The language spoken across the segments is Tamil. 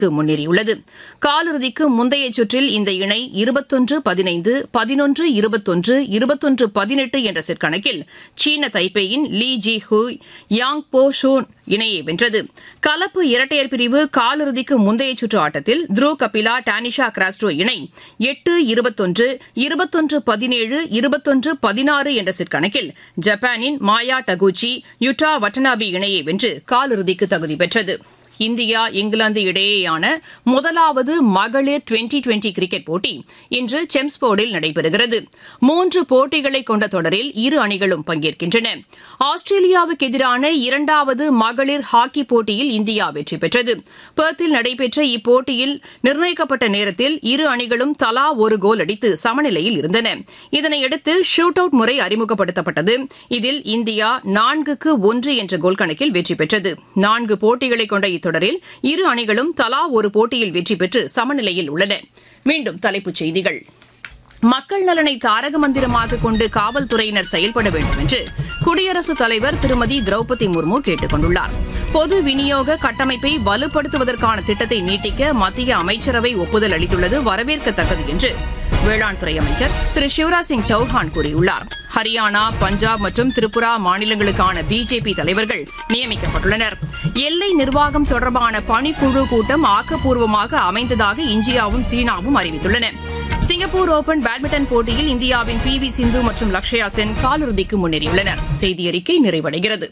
முன்னேறியுள்ளது காலிறுதிக்கு முந்தைய சுற்றில் இந்த இணை இருபத்தொன்று பதினைந்து பதினொன்று இருபத்தொன்று இருபத்தொன்று பதினெட்டு என்ற செட் கணக்கில் சீன தைப்பேயின் Lee Jhe Huei Yang Po Hsuan இணையை வென்றது கலப்பு இரட்டையர் பிரிவு காலிறுதிக்கு முந்தைய சுற்று ஆட்டத்தில் த்ரூ கபிலா டானிஷா கிராஸ்டோ இணை எட்டு இருபத்தொன்று இருபத்தொன்று பதினேழு இருபத்தொன்று பதினாறு என்ற செட் கணக்கில் ஜப்பானின் மாயா டகுச்சி யுட்டா வட்டனாபி இணையை வென்று காலிறுதிக்கு தகுதி பெற்றது இந்தியா இங்கிலாந்து இடையேயான முதலாவது மகளிர் டுவெண்டி டுவெண்டி கிரிக்கெட் போட்டி இன்று செம்ஸ்போர்டில் நடைபெறுகிறது மூன்று போட்டிகளை கொண்ட தொடரில் இரு அணிகளும் பங்கேற்கின்றன ஆஸ்திரேலியாவுக்கு எதிரான இரண்டாவது மகளிர் ஹாக்கி போட்டியில் இந்தியா வெற்றி பெற்றது பெர்த்தில் நடைபெற்ற இப்போட்டியில் நிர்ணயிக்கப்பட்ட நேரத்தில் இரு அணிகளும் தலா ஒரு கோல் அடித்து சமநிலையில் இருந்தன இதனையடுத்து ஷூட் அவுட் முறை அறிமுகப்படுத்தப்பட்டது இதில் இந்தியா நான்குக்கு ஒன்று என்ற கோல் கணக்கில் வெற்றி பெற்றது நான்கு போட்டிகளை கொண்ட இத்தொடரில் இரு அணிகளும் தலா ஒரு போட்டியில் வெற்றி பெற்று சமநிலையில் உள்ளன மீண்டும் தலைப்புச் செய்திகள் மக்கள் நலனை தாரக மந்திரமாக கொண்டு காவல்துறையினர் செயல்பட வேண்டும் என்று குடியரசுத் தலைவர் திருமதி திரௌபதி முர்மு கேட்டுக் கொண்டுள்ளார் பொது விநியோக கட்டமைப்பை வலுப்படுத்துவதற்கான திட்டத்தை நீட்டிக்க மத்திய அமைச்சரவை ஒப்புதல் அளித்துள்ளது வரவேற்கத்தக்கது என்று வேளாண் துறை அமைச்சர் திரு சிவராஜ் சிங் சௌஹான் கூறியுள்ளார் ஹரியானா பஞ்சாப் மற்றும் திரிபுரா மாநிலங்களுக்கான பிஜேபி தலைவர்கள் நியமிக்கப்பட்டுள்ளனர் எல்லை நிர்வாகம் தொடர்பான பணிக்குழு கூட்டம் ஆக்கப்பூர்வமாக அமைந்ததாக இந்தியாவும் சீனாவும் அறிவித்துள்ளன சிங்கப்பூர் ஓபன் பேட்மிண்டன் போட்டியில் இந்தியாவின் பி வி சிந்து மற்றும் லக்ஷயா சென் காலிறுதிக்கு முன்னேறியுள்ளனர் செய்தி அறிக்கை நிறைவடைகிறது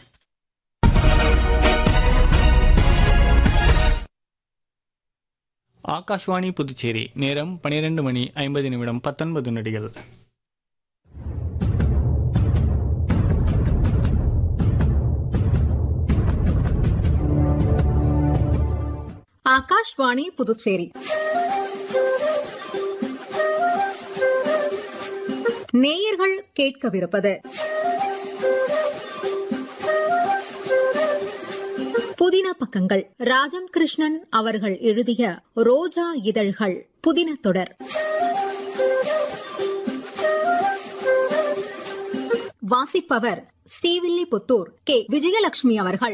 ஆகாஷ்வாணி புதுச்சேரி நேரம் பனிரெண்டு மணி ஐம்பது நிமிடம் பத்தொன்பது நொடிகள் ஆகாஷ்வாணி புதுச்சேரி நேயர்கள் கேட்கவிருப்பது புதின பக்கங்கள் ராஜம் கிருஷ்ணன் அவர்கள் எழுதிய ரோஜா இதழ்கள் புதின தொடர் வாசிப்பவர் ஸ்ரீவில்லிபுத்தூர் கே விஜயலட்சுமி அவர்கள்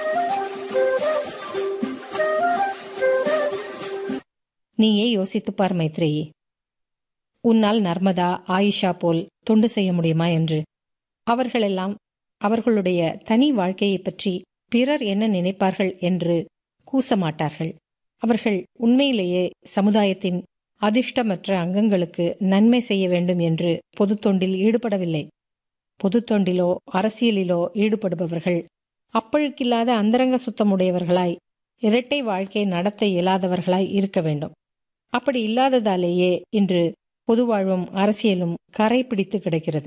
நீயே யோசித்துப் பார் மைத்ரேயி உன்னால் நர்மதா ஆயிஷா போல் தொண்டு செய்ய முடியுமா என்று அவர்களெல்லாம் அவர்களுடைய தனி வாழ்க்கையைப் பற்றி பிறர் என்ன நினைப்பார்கள் என்று கூச மாட்டார்கள் அவர்கள் உண்மையிலேயே சமுதாயத்தின் அதிர்ஷ்டமற்ற அங்கங்களுக்கு நன்மை செய்ய வேண்டும் என்று பொது தொண்டில் ஈடுபடவில்லை பொது தொண்டிலோ அரசியலிலோ ஈடுபடுபவர்கள் அப்பழுக்கில்லாத அந்தரங்க சுத்தமுடையவர்களாய் இரட்டை வாழ்க்கை நடத்த இயலாதவர்களாய் இருக்க வேண்டும் அப்படி இல்லாததாலேயே இன்று பொது வாழ்வும் அரசியலும் கரை பிடித்து கிடக்கிறது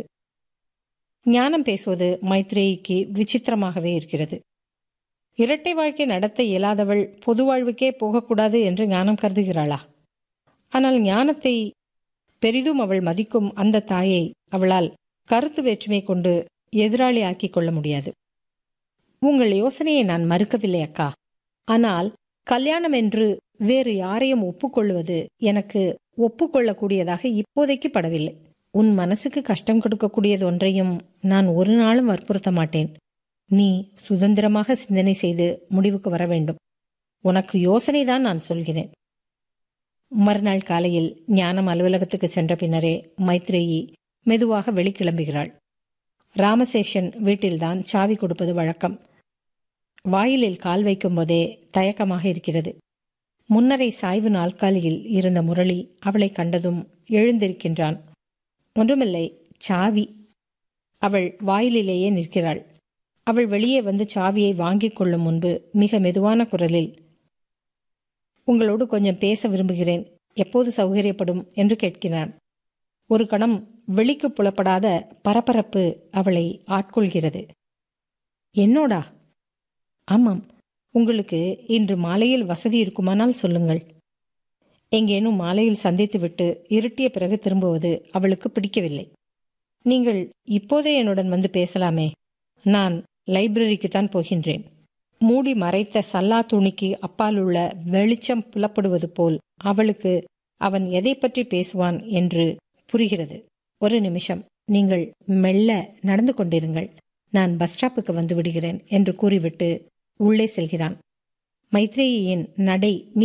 ஞானம் பேசுவது மைத்ரேயிக்கு விசித்திரமாகவே இருக்கிறது இரட்டை வாழ்க்கை நடத்த இயலாதவள் பொது வாழ்வுக்கே போகக்கூடாது என்று ஞானம் கருதுகிறாளா ஆனால் ஞானத்தை பெரிதும் அவள் மதிக்கும் அந்த தாயை அவளால் கருத்து வேற்றுமை கொண்டு எதிராளி ஆக்கிக் கொள்ள முடியாது உங்கள் யோசனையை நான் மறுக்கவில்லை அக்கா ஆனால் கல்யாணம் என்று வேறு யாரையும் ஒப்புக்கொள்வது எனக்கு ஒப்புக்கொள்ளக்கூடியதாக இப்போதைக்கு படவில்லை உன் மனசுக்கு கஷ்டம் கொடுக்கக்கூடியது ஒன்றையும் நான் ஒரு நாளும் வற்புறுத்த மாட்டேன் நீ சுதந்திரமாக சிந்தனை செய்து முடிவுக்கு வர வேண்டும் உனக்கு யோசனை தான் நான் சொல்கிறேன் மறுநாள் காலையில் ஞானம் அலுவலகத்துக்கு சென்ற பின்னரே மைத்ரேயி மெதுவாக வெளிக்கிளம்புகிறாள் ராமசேஷன் வீட்டில்தான் சாவி கொடுப்பது வழக்கம் வாயிலில் கால் வைக்கும்போதே தயக்கமாக இருக்கிறது முன்னரை சாய்வு நாற்காலியில் இருந்த முரளி அவளை கண்டதும் எழுந்திருக்கின்றான் ஒன்றுமில்லை சாவி அவள் வாயிலிலேயே நிற்கிறாள் அவள் வெளியே வந்து சாவியை வாங்கிக் கொள்ளும் முன்பு மிக மெதுவான குரலில் உங்களோடு கொஞ்சம் பேச விரும்புகிறேன் எப்போது சௌகரியப்படும் என்று கேட்கிறான் ஒரு கணம் வெளிக்கு புலப்படாத பரபரப்பு அவளை ஆட்கொள்கிறது என்னோடா ஆமாம் உங்களுக்கு இன்று மாலையில் வசதி இருக்குமானால் சொல்லுங்கள் எங்கேனும் மாலையில் சந்தித்துவிட்டு இருட்டிய பிறகு திரும்புவது அவளுக்கு பிடிக்கவில்லை நீங்கள் இப்போதே என்னுடன் வந்து பேசலாமே நான் லைப்ரரிக்குத்தான் போகின்றேன் மூடி மறைத்த சல்லா துணிக்கு அப்பால் உள்ள வெளிச்சம் புலப்படுவது போல் அவளுக்கு அவன் எதை பற்றி பேசுவான் என்று புரிகிறது ஒரு நிமிஷம் நீங்கள் மெல்ல நடந்து கொண்டிருங்கள் நான் பஸ் ஸ்டாப்புக்கு வந்து விடுகிறேன் என்று கூறிவிட்டு உள்ளே செல்கிறான் மைத்ரேயியின் நடை